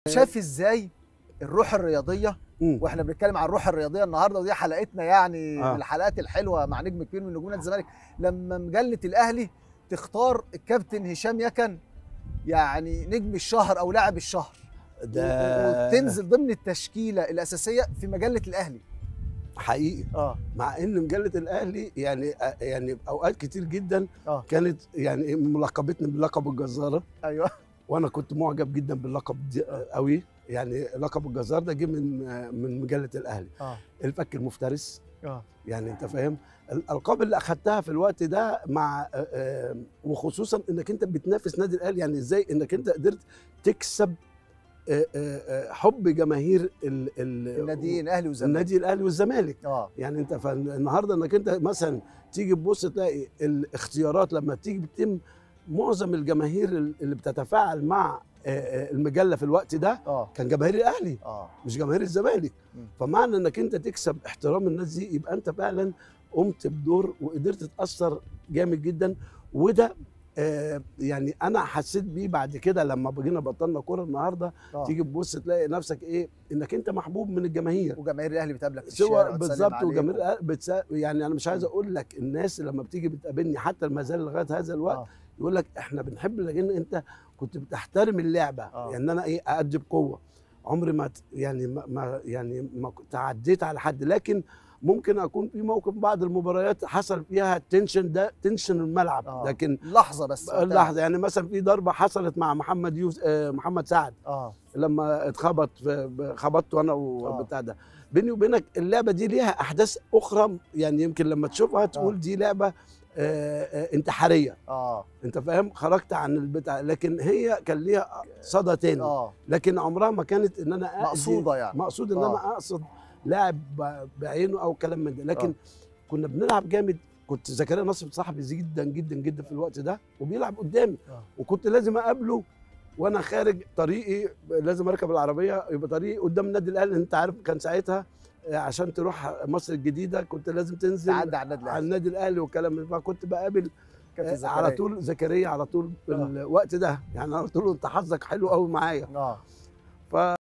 شاف ازاي الروح الرياضيه مم. واحنا بنتكلم عن الروح الرياضيه النهارده ودي حلقتنا يعني آه. من الحلقات الحلوه مع نجم كبير من نجوم نادي الزمالك لما مجله الاهلي تختار الكابتن هشام يكن يعني نجم الشهر او لاعب الشهر ده وتنزل ضمن التشكيله الاساسيه في مجله الاهلي حقيقي اه مع ان مجله الاهلي يعني يعني اوقات كتير جدا اه كانت يعني ملقبتني بلقب الجزاره ايوه وانا كنت معجب جدا باللقب دي قوي يعني لقب الجزار ده جه من من مجله الاهلي اه الفك المفترس اه يعني انت فاهم الالقاب اللي اخدتها في الوقت ده مع آه، آه، وخصوصا انك انت بتنافس نادي الاهلي يعني ازاي انك انت قدرت تكسب آه، آه، آه، حب جماهير ال- ال- الناديين اهلي وزمالك النادي الاهلي والزمالك اه يعني انت فالنهارده انك انت مثلا تيجي تبص تلاقي الاختيارات لما تيجي بتتم معظم الجماهير اللي بتتفاعل مع آه، آه، المجله في الوقت ده اه كان جماهير الاهلي اه مش جماهير الزمالك مم. فمعنى انك انت تكسب احترام الناس دي يبقى انت فعلا قمت بدور وقدرت تاثر جامد جدا وده آه يعني انا حسيت بيه بعد كده لما بقينا بطلنا كوره النهارده آه. تيجي تبص تلاقي نفسك ايه انك انت محبوب من الجماهير وجماهير الاهلي بتقابلك في سوى الشارع وتسلم بالظبط عليك. وجماهير الأهلي بتسا... يعني انا مش عايز اقول لك الناس لما بتيجي بتقابلني حتى ما زال لغايه هذا الوقت آه. يقول لك احنا بنحب لان انت كنت بتحترم اللعبه آه. يعني انا ايه اادي بقوه عمري ما ت- يعني ما- ما يعني ما كنت عديت على حد لكن ممكن اكون في موقف بعض المباريات حصل فيها تنشن ده تنشن الملعب آه. لكن لحظه بس لحظه يعني مثلا في ضربه حصلت مع محمد يوسف آه، محمد سعد اه لما اتخبط في خبطته انا آه. وبتاع ده بيني وبينك اللعبه دي ليها احداث اخرى يعني يمكن لما تشوفها تقول دي لعبه آه، آه، انتحاريه اه انت فاهم خرجت عن البتاع لكن هي كان ليها صدى تاني اه لكن عمرها ما كانت ان انا أأذي- مقصوده يعني مقصود ان آه. انا اقصد لاعب ب- بعينه او كلام من ده لكن آه. كنا بنلعب جامد كنت زكريا نصر صاحبي جدا جدا جدا في الوقت ده وبيلعب قدامي آه. وكنت لازم اقابله وانا خارج طريقي لازم اركب العربيه يبقى طريقي قدام النادي الاهلي انت عارف كان ساعتها آه، عشان تروح مصر الجديده كنت لازم تنزل تعدي على النادي على الاهلي النادي الاهلي والكلام من ده فكنت بقابل كابتن آه، على زكريا. طول زكريا على طول في آه. الوقت ده يعني انا قلت له انت حظك حلو قوي معايا اه ف